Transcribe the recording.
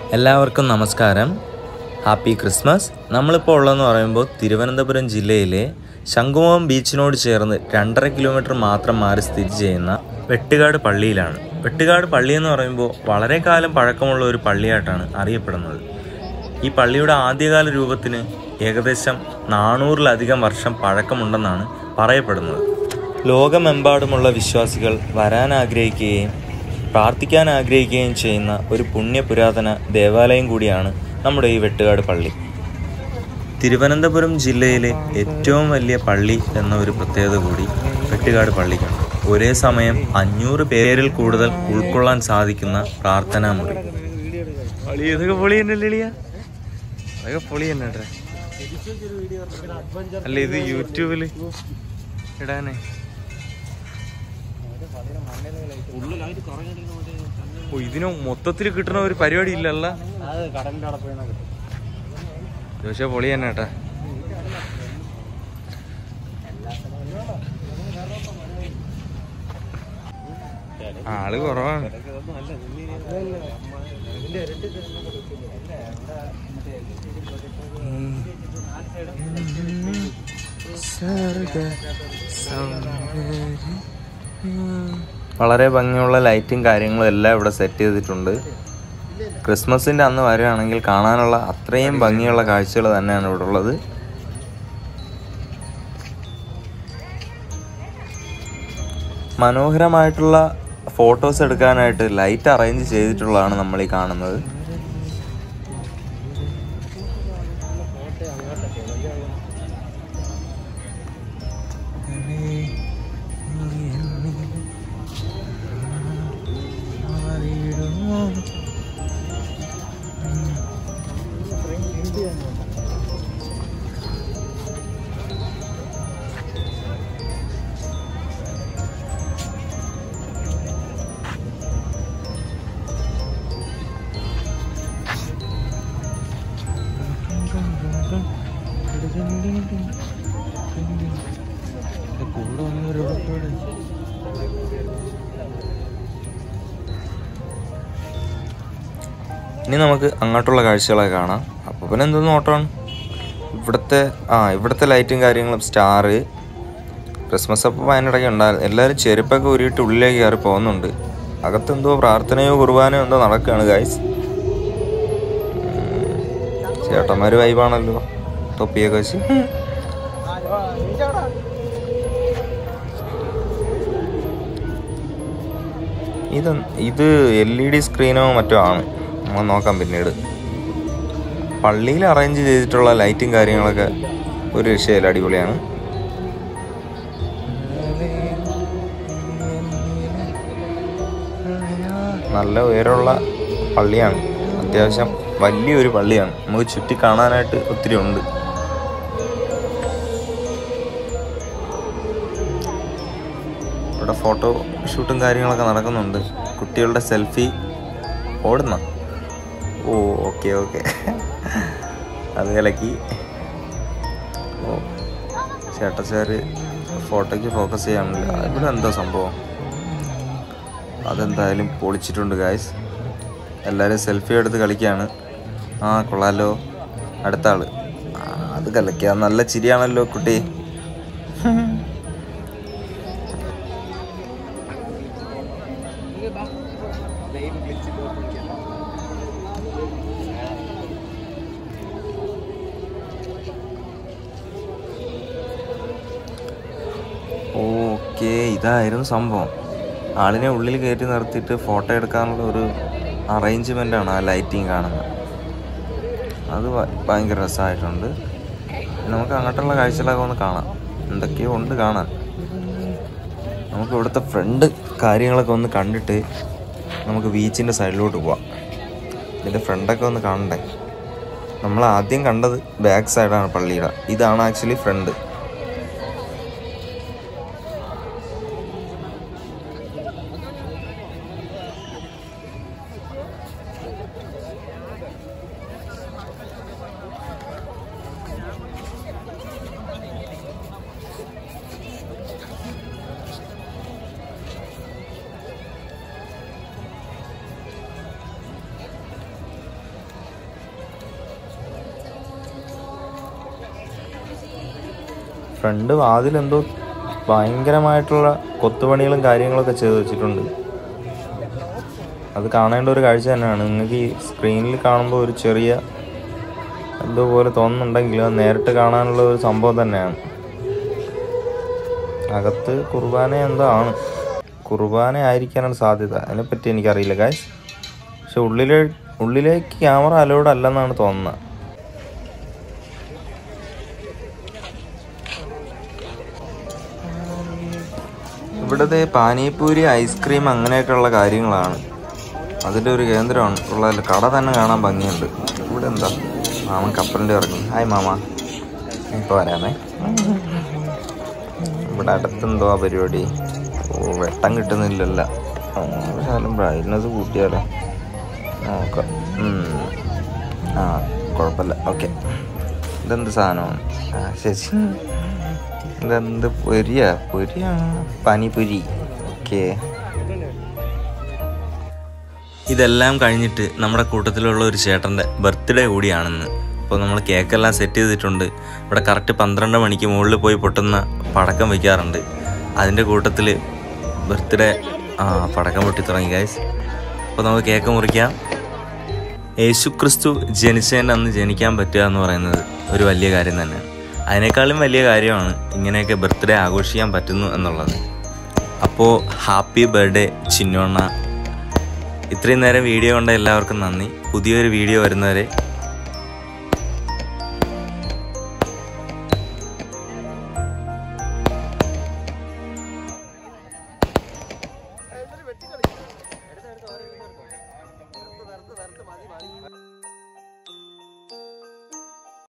എല്ലാവർക്കും നമസ്കാരം happy Christmas നമ്മളിപ്പോൾ ഉള്ളതെന്ന് പറയുമ്പോൾ തിരുവനന്തപുരം ജില്ലയിലെ ശംഖുമുഖം ബീച്ചിനോട് ചേർന്ന് രണ്ടര കിലോമീറ്റർ മാത്രം മാറി സ്ഥിതി ചെയ്യുന്ന വെട്ടുകാട് പള്ളിയിലാണ് വെട്ടുകാട് പള്ളി എന്ന് പറയുമ്പോൾ വളരെ കാലം പഴക്കമുള്ള ഒരു പള്ളിയായിട്ടാണ് അറിയപ്പെടുന്നത് ഈ പള്ളിയുടെ ആദ്യകാല രൂപത്തിന് ഏകദേശം നാനൂറിലധികം വർഷം പഴക്കമുണ്ടെന്നാണ് പറയപ്പെടുന്നത് ലോകമെമ്പാടുമുള്ള വിശ്വാസികൾ വരാൻ ആഗ്രഹിക്കുകയും പ്രാർത്ഥിക്കാൻ ആഗ്രഹിക്കുകയും ചെയ്യുന്ന ഒരു പുണ്യ പുരാതന ദേവാലയം കൂടിയാണ് നമ്മുടെ ഈ വെട്ടുകാട് പള്ളി തിരുവനന്തപുരം ജില്ലയിലെ ഏറ്റവും വലിയ പള്ളി എന്ന ഒരു പ്രത്യേകത കൂടി വെട്ടുകാട് പള്ളിക്കുണ്ട് ഒരേ സമയം അഞ്ഞൂറ് പേരിൽ കൂടുതൽ ഉൾക്കൊള്ളാൻ സാധിക്കുന്ന പ്രാർത്ഥനാ മുറി ഇതൊക്കെ പൊളി തന്നെ അതൊക്കെ പൊളി തന്നെ അല്ല ഇത് യൂട്യൂബില് ഇടാനേ ഓ ഇതിന് മൊത്തത്തിൽ കിട്ടുന്ന ഒരു പരിപാടി ഇല്ലല്ല അത് കടലിന്റെ അവിടെ പോയി കിട്ടും പക്ഷേ പൊളി തന്നെ കേട്ടാ ആള് കുറവാണ് വളരെ ഭംഗിയുള്ള ലൈറ്റും കാര്യങ്ങളും എല്ലാം ഇവിടെ സെറ്റ് ചെയ്തിട്ടുണ്ട് ക്രിസ്മസിൻ്റെ അന്ന് വരികയാണെങ്കിൽ കാണാനുള്ള അത്രയും ഭംഗിയുള്ള കാഴ്ചകൾ തന്നെയാണ് ഇവിടെ ഉള്ളത് മനോഹരമായിട്ടുള്ള ഫോട്ടോസ് എടുക്കാനായിട്ട് ലൈറ്റ് അറേഞ്ച് ചെയ്തിട്ടുള്ളതാണ് നമ്മൾ ഈ കാണുന്നത് ഇനി നമുക്ക് അങ്ങോട്ടുള്ള കാഴ്ചകളൊക്കെ കാണാം അപ്പോൾ പിന്നെ എന്തോന്ന് നോട്ടമാണ് ഇവിടുത്തെ ആ ഇവിടുത്തെ ലൈറ്റും കാര്യങ്ങളും സ്റ്റാറ് ക്രിസ്മസ് അപ്പം അതിനിടയ്ക്ക് ഉണ്ടായിരുന്നു എല്ലാവരും ചെരുപ്പൊക്കെ ഉരുയിട്ട് ഉള്ളിലേക്ക് കയറി പോകുന്നുണ്ട് അകത്തെന്തോ പ്രാർത്ഥനയോ കുർബാനയോ എന്തോ നടക്കുകയാണ് ഗായ്സ് ചേട്ടന്മാർ വൈബാണല്ലോ തൊപ്പിയൊക്കെ വെച്ച് ഇത് ഇത് എൽ ഇ ഡി സ്ക്രീനോ മറ്റോ ആണ് നമ്മൾ നോക്കാം പിന്നീട് പള്ളിയിൽ അറേഞ്ച് ചെയ്തിട്ടുള്ള ലൈറ്റും കാര്യങ്ങളൊക്കെ ഒരു രക്ഷയില്ല അടിപൊളിയാണ് നല്ല ഉയരമുള്ള പള്ളിയാണ് അത്യാവശ്യം വലിയൊരു പള്ളിയാണ് നമുക്ക് ചുറ്റി കാണാനായിട്ട് ഒത്തിരി ഉണ്ട് ഇവിടെ ഫോട്ടോ ഷൂട്ടും കാര്യങ്ങളൊക്കെ നടക്കുന്നുണ്ട് കുട്ടികളുടെ സെൽഫി ഓടുന്ന ഓ ഓക്കെ ഓക്കെ അത് കലക്കി ഓ ചേട്ടച്ചാര് ഫോട്ടോയ്ക്ക് ഫോക്കസ് ചെയ്യാനില്ല ഇവിടെ എന്താ സംഭവം അതെന്തായാലും പൊളിച്ചിട്ടുണ്ട് ഗായ്സ് എല്ലാവരും സെൽഫി എടുത്ത് കളിക്കുകയാണ് ആ കൊള്ളാലോ അടുത്ത ആള് ആ, അത് കലക്കുക നല്ല ചിരിയാണല്ലോ കുട്ടി ഓക്കെ ഇതായിരുന്നു സംഭവം ആളിനെ ഉള്ളിൽ കയറ്റി നിർത്തിയിട്ട് ഫോട്ടോ എടുക്കാനുള്ള ഒരു അറേഞ്ച്മെൻ്റ് ആണ് ആ ലൈറ്റിങ് കാണുന്നത് അത് ഭ- ഭയങ്കര രസമായിട്ടുണ്ട് നമുക്ക് അങ്ങോട്ടുള്ള കാഴ്ചകളൊക്കെ ഒന്ന് കാണാം എന്തൊക്കെയോ ഉണ്ട് കാണാൻ നമുക്ക് ഇവിടുത്തെ ഫ്രണ്ട് കാര്യങ്ങളൊക്കെ ഒന്ന് കണ്ടിട്ട് നമുക്ക് ബീച്ചിൻ്റെ സൈഡിലോട്ട് പോവാം ഇതിൻ്റെ ഫ്രണ്ടൊക്കെ ഒന്ന് കാണണ്ടേ നമ്മൾ ആദ്യം കണ്ടത് ബാക്ക് സൈഡാണ് പള്ളിയുടെ ഇതാണ് ആക്ച്വലി ഫ്രണ്ട് ഫ്രണ്ട് വാതിലെന്തോ ഭയങ്കരമായിട്ടുള്ള കൊത്തുപണികളും കാര്യങ്ങളൊക്കെ ചെയ്ത് വെച്ചിട്ടുണ്ട് അത് കാണേണ്ട ഒരു കാഴ്ച തന്നെയാണ് നിങ്ങൾക്ക് ഈ സ്ക്രീനിൽ കാണുമ്പോൾ ഒരു ചെറിയ എന്തോ പോലെ തോന്നുന്നുണ്ടെങ്കിലും അത് നേരിട്ട് കാണാനുള്ള ഒരു സംഭവം തന്നെയാണ് അകത്ത് കുർബാന എന്തോ ആണ് കുർബാന ആയിരിക്കാനാണ് സാധ്യത അതിനെപ്പറ്റി എനിക്കറിയില്ല ഗായ്സ് പക്ഷെ ഉള്ളിലെ ഉള്ളിലേക്ക് ക്യാമറ അലോഡ് അല്ലെന്നാണ് തോന്നുന്നത് ഇവിടുത്തെ പാനിപൂരി ഐസ്ക്രീം അങ്ങനെയൊക്കെയുള്ള കാര്യങ്ങളാണ് അതിൻ്റെ ഒരു കേന്ദ്രമാണ് ഉള്ള കട തന്നെ കാണാൻ ഭംഗിയുണ്ട് ഇവിടെ എന്താ മാമൻ കപ്പലിൻ്റെ ഇറങ്ങി ഹായ് മാമ ഇപ്പോൾ വരാമേ ഇവിടെ അടുത്തെന്തോ ആ പരിപാടി ഓ വെട്ടം കിട്ടുന്നില്ലല്ല ശാലം ബ്രൈറ്റ്നസ് കൂട്ടിയാലോ നോക്കാം ഉം. ആ കുഴപ്പമില്ല ഓക്കെ ഇതെന്ത് സാധനമാണ് ആ ശരി ഇതെന്ത് പൊരിയാ പൊരിയാണ് പനിപുരി ഓക്കെ ഇതെല്ലാം കഴിഞ്ഞിട്ട് നമ്മുടെ കൂട്ടത്തിലുള്ള ഒരു ചേട്ടൻ്റെ ബർത്ത്ഡേ കൂടിയാണെന്ന് അപ്പോൾ നമ്മൾ കേക്കെല്ലാം സെറ്റ് ചെയ്തിട്ടുണ്ട് ഇവിടെ കറക്റ്റ് പന്ത്രണ്ട് മണിക്ക് മുകളിൽ പോയി പൊട്ടുന്ന പടക്കം വയ്ക്കാറുണ്ട് അതിൻ്റെ കൂട്ടത്തിൽ ബർത്ത്ഡേ ആ പടക്കം പൊട്ടി തുടങ്ങി ഗൈസ് അപ്പോൾ നമുക്ക് കേക്ക് മുറിക്കാം യേശു ക്രിസ്തു ജനിച്ചതിൻ്റെ അന്ന് ജനിക്കാൻ പറ്റുക എന്ന് പറയുന്നത് ഒരു വലിയ കാര്യം തന്നെയാണ് അതിനേക്കാളും വലിയ കാര്യമാണ് ഇങ്ങനെയൊക്കെ ബർത്ത്ഡേ ആഘോഷിക്കാൻ പറ്റുന്നു എന്നുള്ളത് അപ്പോൾ ഹാപ്പി ബർത്ത്ഡേ ചിന്നോണ്ണ ഇത്രയും നേരം വീഡിയോ കണ്ട എല്ലാവർക്കും നന്ദി പുതിയൊരു വീഡിയോ വരുന്നവരെ